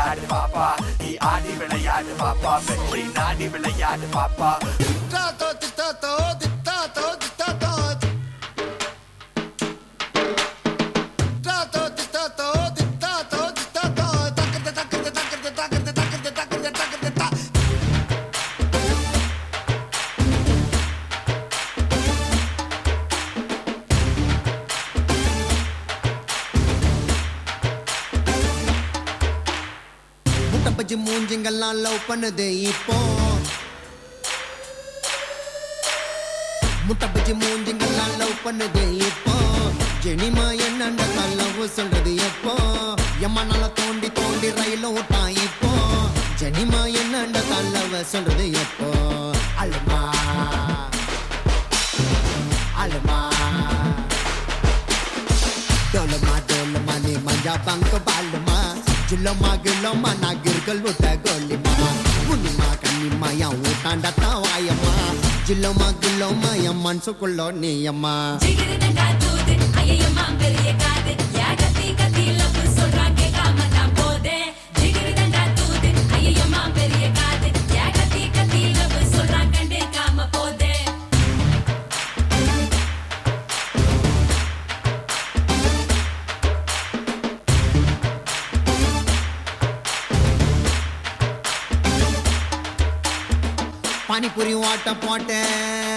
விளையாடு பாப்பா நீ ஆடி விளையாடு பாப்பா வெற்றி நாடி விளையாடு பாப்பா Tato, tato, tato, tato. Tato, tato, tato, tato. Takata, takata, takata, takata, takata, takata, takata, ta. முட்டை பஜ்ஜி மூஞ்சிங்கெல்லாம் லவ் பண்ணுது இப்போ முட்டை பஜ்ஜி மூஞ்சிங்கெல்லாம் லவ் பண்ணுது இப்போ ஜெனிமா என்னண்டா லவ் சொல்றது எப்போ எம்மா நல்லா தோண்டி தோண்டி ரயில விட்டான் இப்போ ஜெனிமா என்னண்டா லவ் சொல்றது எப்போ அழுமா அழுமா டோலமா டோலமா நீ மஞ்சா பங்க பாலுமா ஜில்லம்மா கில்லம்மா நான் கிர்கள் விட்ட கோலிமா முன்னிமா கண்ணிம்மா என் ஊட்டாண்ட தாவாயம்மா ஜில்லம்மா கில்லம்மா என் மனசுக்குள்ளோ நீ அம்மா ஜிகிருதண்டா தூது ஐயையம்மா பெரிய காது யா கத்தி கத்தி லவ் சொல்றா கேட்காம நான் போதே ஜிகிருதண்டா தூது ஐயையம்மா பெரிய காது யா கத்தி கத்தி லவ் சொல்றா கண்டுக்காம போதே பானிபூரி ஓட்ட போட்டேன்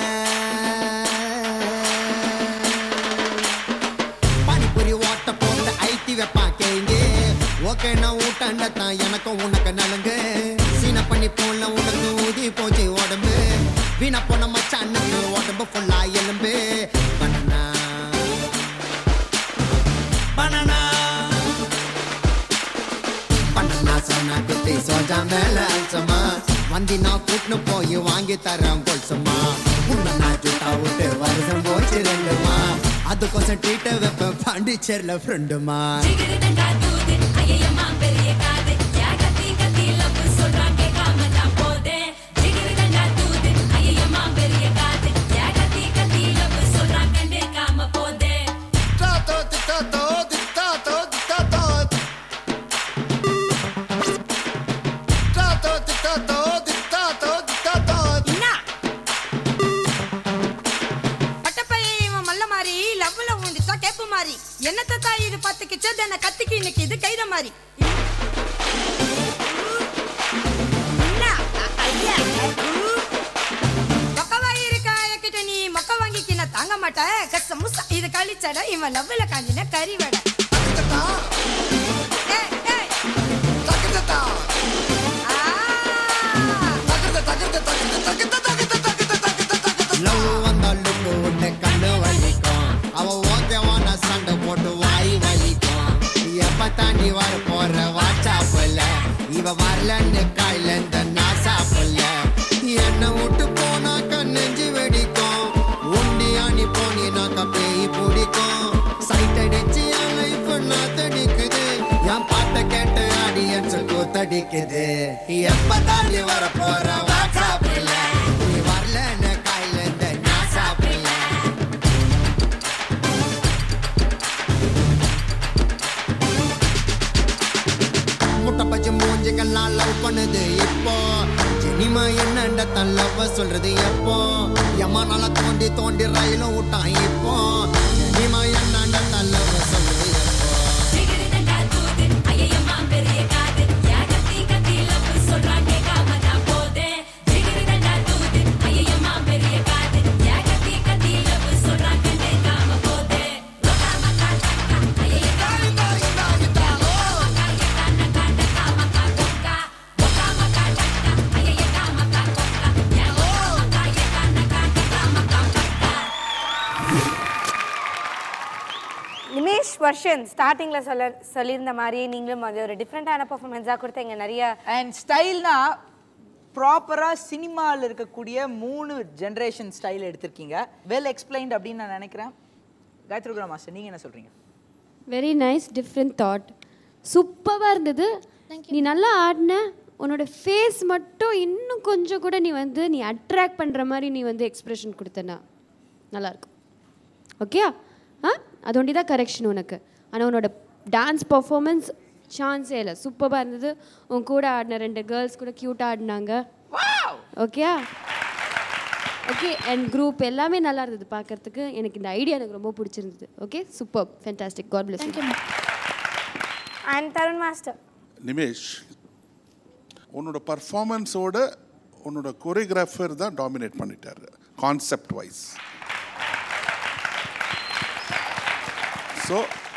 பானிபூரி ஓட்ட போட்டு ஐத்தி வைப்பா கேங்க ஓகே நான் ஊட்டாண்ட தான் எனக்கும் உனக்கு நலுங்கு சீன பண்ணி போல உனக்கு ஊதி போச்சு உடம்பு வீணா போன மச்சானுக்கு உடம்பு ஃபுல்லா எலும்பு பனானா பனானா பனானா சொன்னா குத்தி சோஜா மேல அல்சமா வந்தி நான் கூட்டினு போய் வாங்கி தரேன் கொல்சமா உன்னை நான் ஜூட்டா விட்டு வருஷம் போச்சு ரெண்டுமா அதுக்கோசம் ட்ரீட்டை வைப்பேன் பாண்டிச்சேரியில் ஃப்ரெண்டுமா ஜிகிருதண்டா தூது ஐயையம்மா பெரிய காது யா கத்தி கத்தி லவ் சொல்றா கேட்காம நான் போதே ஜிகிருதண்டா தூது ஐயையம்மா பெரிய காது யா கத்தி கத்தி லவ் சொல்றா கண்டுக்காம போதே Tato, tato, tato, tato. Tato, tato, tato, tato. என்ன பட்டப்பையன் இவன் மல்ல மாதிரி லவ்ல ஊந்துச்சா கேப்பு மாதிரி என்னத்த தாய் இது பத்துக்கிச்சோ தென்ன கத்திக்கு இன்னைக்கு இது கைத மாதிரி என்ன? ஐயா. மொக்கவாய் இருக்கா என்கிட்ட நீ மொக்க வாங்கிக்கின தாங்க மாட்ட கச முச இது கழிச்சட இவன் லவ்ல காஞ்சின கறி வடை Takata, ஏய், ஏய். takata, ஆ. takata, takata, takata, takata, takata, takata, takata, takata. Love வந்தாலுக்கு உன்னை கண்ணு வலிக்கும் அவ ஓகேவான சண்டை போட்டு வாய் வலிக்கும் எப்ப தாண்டி வர போற வாட்சாப்புல இவ வரலன்னு காயில இந்த நாசாப்புல என்ன விட்டு போனாக்க நெஞ்சு வெடிக்கும் உண்டி அணி போனினாக்க பேய் பிடிக்கும் சைட் அடிச்சு என் லைஃப் நாத்தடிக்குது என் பாட்டை கேட்டு ஆடியன்ஸ் கூத்தடிக்குது எப்ப தாண்டி வர போற வாட்சாப்புல நீ வரலன்னு காயில இந்த நாசாப்புல முட்டை பச்சை மூஞ்சிங்கெல்லாம் லவ் பண்ணுது இப்போ சினிமா என்னண்ட தன் லவ் சொல்றது எப்போ எம்மா நல்லா தோண்டி தோண்டி ரயிலும் விட்டான் இப்போ சினிமா என்னண்ட தன் லவ் சொல்றது எப்போ ஜிகிருதண்டா தூது ஐயையம்மா பெரிய காது யா கத்தி கத்தி லவ் சொல்றா கேட்காம நான் போதே ஜிகிருதண்டா தூது ஐயையம்மா பெரிய காது யா கத்தி கத்தி லவ் சொல்றா கண்டுக்காம போதே லோகாம காட்டக்கா ஐயையம்மா நிமேஷ் வர்ஷன் ஸ்டார்டிங்ல சொல்ல சொல்லியிருந்த மாதிரியே நீங்களும் அது ஒரு டிஃப்ரெண்டான பர்ஃபார்மன்ஸாக கொடுத்து இங்க நிறைய அண்ட் ஸ்டைல்னா ப்ராப்பராக சினிமாவில் இருக்கக்கூடிய மூணு ஜென்ரேஷன் ஸ்டைல் எடுத்திருக்கீங்க வெல் எக்ஸ்பிளைன்ட் அப்படின்னு நான் நினைக்கிறேன் காயத்ரி மாஸ்டர் நீங்கள் என்ன சொல்கிறீங்க வெரி நைஸ் டிஃப்ரெண்ட் தாட் சூப்பராக இருந்தது நீ நல்லா ஆடின உன்னோட ஃபேஸ் மட்டும் இன்னும் கொஞ்சம் கூட நீ வந்து நீ அட்ராக்ட் பண்ணுற மாதிரி நீ வந்து எக்ஸ்பிரஷன் கொடுத்தனா நல்லாயிருக்கும் ஓகே ஆ அது ஒண்டி தான் கரெக்ஷன் உனக்கு ஆனால் உன்னோட டான்ஸ் பர்ஃபார்மன்ஸ் சான்ஸே இல்லை சூப்பராக இருந்தது உன் கூட ஆடின ரெண்டு கேர்ள்ஸ் கூட க்யூட்டாக ஆடினாங்க ஓகே ஓகே அண்ட் குரூப் எல்லாமே நல்லா இருந்தது பார்க்கறதுக்கு எனக்கு இந்த ஐடியா எனக்கு ரொம்ப பிடிச்சிருந்தது okay super fantastic God bless and Tarun master Nimesh உன்னோட பர்ஃபார்மன்ஸோட உன்னோட கொரியோகிராஃபர் தான் டாமினேட் பண்ணிட்டாரு கான்செப்ட் வைஸ் ஸோ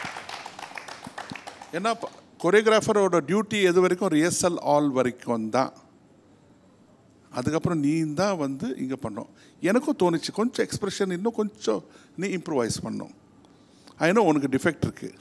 ஏன்னா கொரியோகிராஃபரோட டியூட்டி எது வரைக்கும் ரிஹர்சல் ஆல் வரைக்கும் தான் அதுக்கப்புறம் நீ தான் வந்து இங்கே பண்ணோம் எனக்கும் தோணுச்சு கொஞ்சம் எக்ஸ்பிரஷன் இன்னும் கொஞ்சம் நீ இம்ப்ரூவைஸ் பண்ணும் ஐநோ உனக்கு டிஃபெக்ட் இருக்குது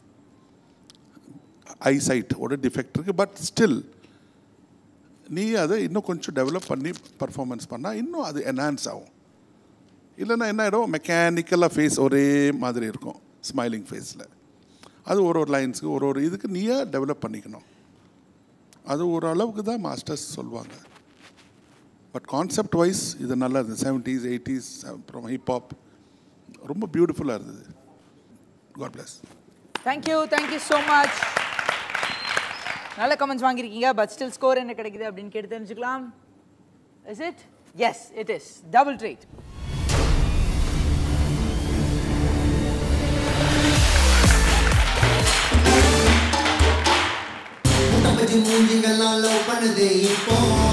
ஐசைட்டோட டிஃபெக்ட் இருக்குது பட் ஸ்டில் நீ அதை இன்னும் கொஞ்சம் டெவலப் பண்ணி பர்ஃபார்மன்ஸ் பண்ணால் இன்னும் அது என்ஹான்ஸ் ஆகும் இல்லைன்னா என்ன ஆகிடும் மெக்கானிக்கலாக ஃபேஸ் ஒரே மாதிரி இருக்கும் ஸ்மைலிங் ஃபேஸில் அது ஒரு ஒரு லைன்ஸுக்கு ஒரு ஒரு இதுக்கு நீயே டெவலப் பண்ணிக்கணும் அது ஒரு அளவுக்கு தான் மாஸ்டர்ஸ் சொல்லுவாங்க பட் கான்செப்ட் வைஸ் இது நல்லா இருந்தது செவன்ட்டீஸ் எயிட்டிஸ் அப்புறம் ஹிப்ஹாப் ரொம்ப பியூட்டிஃபுல்லாக இருந்தது God bless thank you thank you so much நல்ல கமெண்ட்ஸ் வாங்கியிருக்கீங்க பட் ஸ்டில் ஸ்கோர் என்ன கிடைக்குது அப்படின்னு கேட்டு தெரிஞ்சுக்கலாம் is it yes it is double treat முட்டை பச்சி மூஞ்சிங்கெல்லாம் லவ் பண்ணுது இப்போ